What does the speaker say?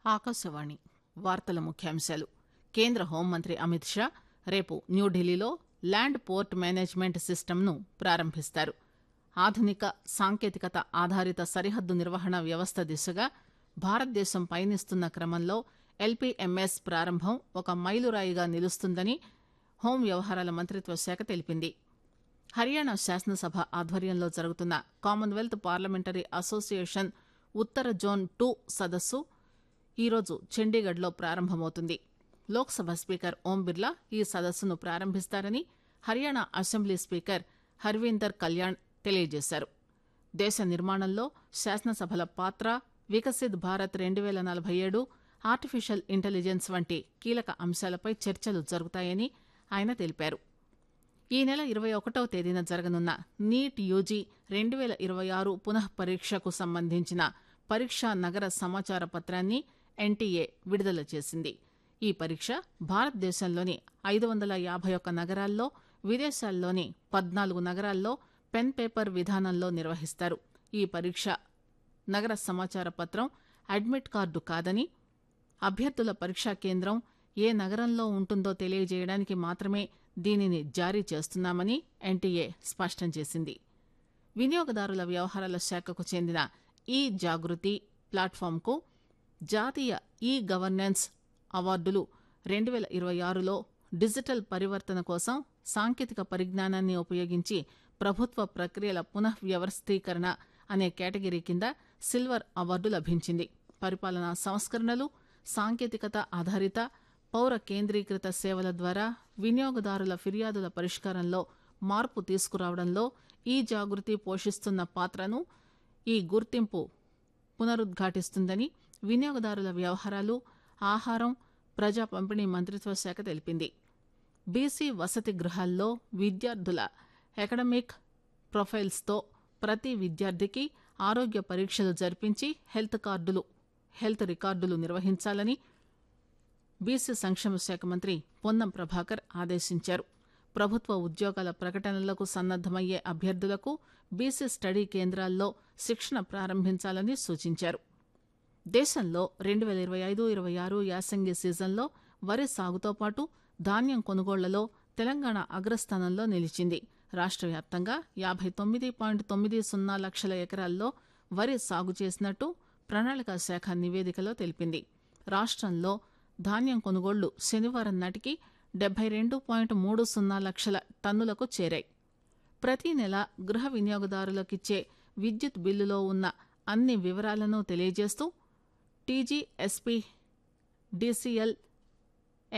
ఆకాశవాణి వార్తల ముఖ్యాంశాలు కేంద్ర హోంమంత్రి అమిత్ షా రేపు న్యూఢిల్లీలో ల్యాండ్ పోర్ట్ మేనేజ్మెంట్ సిస్టమ్ను ప్రారంభిస్తారు ఆధునిక సాంకేతికత ఆధారిత సరిహద్దు నిర్వహణ వ్యవస్థ దిశగా భారతదేశం పయనిస్తున్న క్రమంలో ఎల్పీఎంఎస్ ప్రారంభం ఒక మైలురాయిగా నిలుస్తుందని హోం వ్యవహారాల మంత్రిత్వ శాఖ తెలిపింది హర్యానా శాసనసభ ఆధ్వర్యంలో జరుగుతున్న కామన్వెల్త్ పార్లమెంటరీ అసోసియేషన్ ఉత్తర జోన్ టూ సదస్సు ఈరోజు చండీగఢ్లో ప్రారంభమవుతుంది లోక్సభ స్పీకర్ ఓం బిర్లా ఈ సదస్సును ప్రారంభిస్తారని హర్యానా అసెంబ్లీ స్పీకర్ హర్వీందర్ కళ్యాణ్ తెలియజేశారు దేశ నిర్మాణంలో శాసనసభల పాత్ర వికసిత్ భారత్ రెండు పేల నలభై ఏడు ఆర్టిఫిషియల్ ఇంటెలిజెన్స్ వంటి కీలక అంశాలపై చర్చలు జరుగుతాయని ఆయన తెలిపారు ఈ నెల ఇరవై ఒకటవ తేదీన జరగనున్న నీట్ యూజీ రెండు పేల ఇరవై ఆరు పునః పరీక్షకు సంబంధించిన పరీక్షా నగర సమాచార పత్రాన్ని ఎన్టీఏ విడుదల చేసింది ఈ పరీక్ష భారతదేశంలోని ఐదు వందల యాభై ఒక్క నగరాల్లో విదేశాల్లోని పద్నాలుగు నగరాల్లో పెన్ పేపర్ విధానంలో నిర్వహిస్తారు ఈ పరీక్ష నగర సమాచార పత్రం అడ్మిట్ కార్డు కాదని అభ్యర్థుల పరీక్షా కేంద్రం ఏ నగరంలో ఉంటుందో తెలియజేయడానికి మాత్రమే దీనిని జారీ చేస్తున్నామని ఎన్టీఏ స్పష్టం చేసింది వినియోగదారుల వ్యవహారాల శాఖకు చెందిన ఈ జాగృతి ప్లాట్ఫామ్కు జాతీయ ఈ గవర్నెన్స్ అవార్డులు రెండు పేల ఇరవై ఆరులో డిజిటల్ పరివర్తన కోసం సాంకేతిక పరిజ్ఞానాన్ని ఉపయోగించి ప్రభుత్వ ప్రక్రియల పునః వ్యవస్థీకరణ అనే కేటగిరీ కింద సిల్వర్ అవార్డు లభించింది పరిపాలనా సంస్కరణలు సాంకేతికత ఆధారిత పౌర కేంద్రీకృత సేవల ద్వారా వినియోగదారుల ఫిర్యాదుల పరిష్కారంలో మార్పు తీసుకురావడంలో ఈ జాగృతి పోషిస్తున్న పాత్రను ఈ గుర్తింపు పునరుద్ఘాటిస్తుందని వినియోగదారుల వ్యవహారాలు ఆహారం ప్రజా పంపిణీ మంత్రిత్వ శాఖ తెలిపింది బీసీ వసతి గృహాల్లో విద్యార్థుల అకాడమిక్ ప్రొఫైల్స్తో ప్రతి విద్యార్థికి ఆరోగ్య పరీక్షలు జరిపించి హెల్త్ కార్డులు హెల్త్ రికార్డులు నిర్వహించాలని బీసీ సంక్షేమ శాఖ మంత్రి పొన్నం ప్రభాకర్ ఆదేశించారు ప్రభుత్వ ఉద్యోగాల ప్రకటనలకు సన్నద్దమయ్యే అభ్యర్థులకు బీసీ స్టడీ కేంద్రాల్లో శిక్షణ ప్రారంభించాలని సూచించారు దేశంలో రెండు పేల ఇరవై ఐదు ఇరవై ఆరు యాసంగి సీజన్లో వరి సాగుతో పాటు ధాన్యం కొనుగోళ్లలో తెలంగాణ అగ్రస్థానంలో నిలిచింది రాష్ట్ర వ్యాప్తంగా యాభై తొమ్మిది పాయింట్ తొమ్మిది సున్నా లక్షల ఎకరాల్లో వరి సాగు చేసినట్టు ప్రణాళిక శాఖ నివేదికలో తెలిపింది రాష్ట్రంలో ధాన్యం కొనుగోళ్లు శనివారం నాటికి డెబ్బై రెండు పాయింట్ మూడు సున్నా లక్షల టన్నులకు చేరాయి ప్రతి నెల గృహ వినియోగదారులకిచ్చే విద్యుత్ బిల్లులో ఉన్న అన్ని వివరాలను తెలియజేస్తూ టీజీఎస్పీ డీసీఎల్